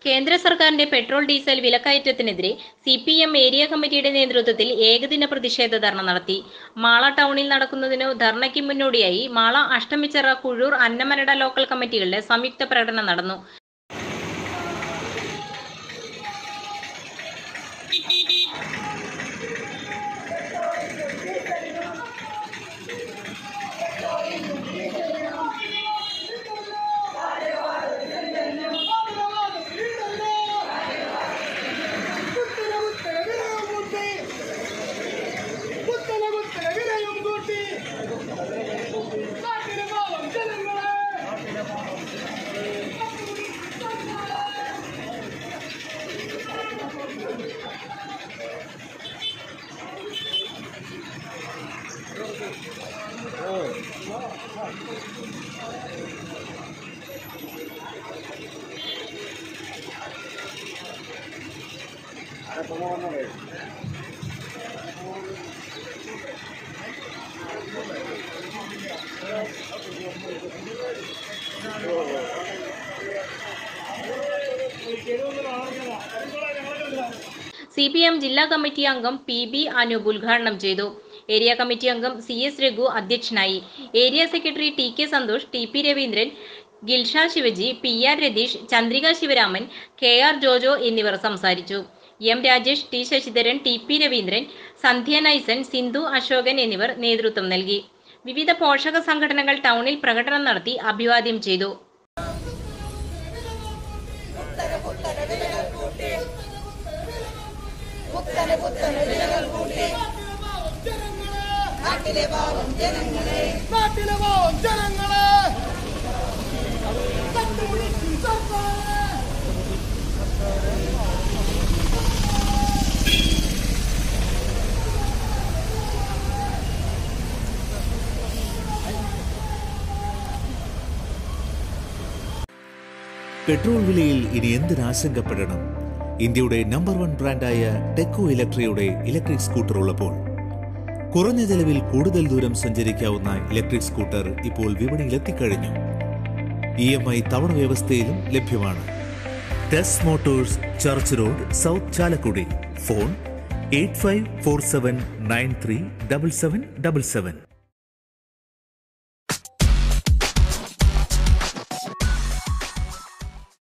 കേന്ദ്ര സർക്കാരിന്റെ petrol diesel വിലക്കയറ്റത്തിനെതിരെ സി പി എം ഏരിയ കമ്മിറ്റിയുടെ നേതൃത്വത്തിൽ ഏകദിന പ്രതിഷേധ ധർണ നടത്തി മാള ടൗണിൽ നടക്കുന്നതിന് ധർണയ്ക്ക് മുന്നോടിയായി മാള അഷ്ടമിച്ചിറ കുഴൂർ അന്നമനട ലോക്കൽ കമ്മിറ്റികളുടെ സംയുക്ത പ്രകടനം നടന്നു സി പി എം ജില്ലാ കമ്മിറ്റി അംഗം പി ബി അനൂപ് ഉദ്ഘാടനം ചെയ്തു ഏരിയ കമ്മിറ്റി അംഗം സി എസ് രഘു അധ്യക്ഷനായി area secretary T K Santhosh T P Raveendran Gilsha Shivaji P R Ratheesh Chandrika Sivaraman K R Jojo എന്നിവർ സംസാരിച്ചു M Rajesh T Sasidharan T P Raveendran Sandhya Naisan Sindhu Ashokan എന്നിവർ നേതൃത്വം നൽകി വിവിധ പോഷക സംഘടനകൾ ടൗണിൽ പ്രകടനം നടത്തി അഭിവാദ്യം ചെയ്തു പുത്തന് പുത്തന് വിലകൾ കൂട്ടി നാട്ടിലെ പാവം ജനങ്ങളെ നാട്ടിലെ പാവം ജനങ്ങളെ കണ്ടുപിടിക്കും സർക്കാരെ പെട്രോൾ വിലയിൽ ഇനി എന്തിനാശങ്കപ്പെടണം ഇന്ത്യയുടെ നമ്പർ വൺ ബ്രാൻഡായ ടെക്കോ ഇലക്ട്രിയുടെ ഇലക്ട്രിക് സ്കൂട്ടർ ഉള്ളപ്പോൾ കുറഞ്ഞ ചെലവിൽ കൂടുതൽ ദൂരം സഞ്ചരിക്കാവുന്ന ഇലക്ട്രിക് സ്കൂട്ടർ ഇപ്പോൾ വിപണിയിൽ എത്തിക്കഴിഞ്ഞു ഇ എം ഐ തവണ വ്യവസ്ഥയിലും ലഭ്യമാണ് Tes motors church road south Chalakudy phone eight five four seven nine three double seven double seven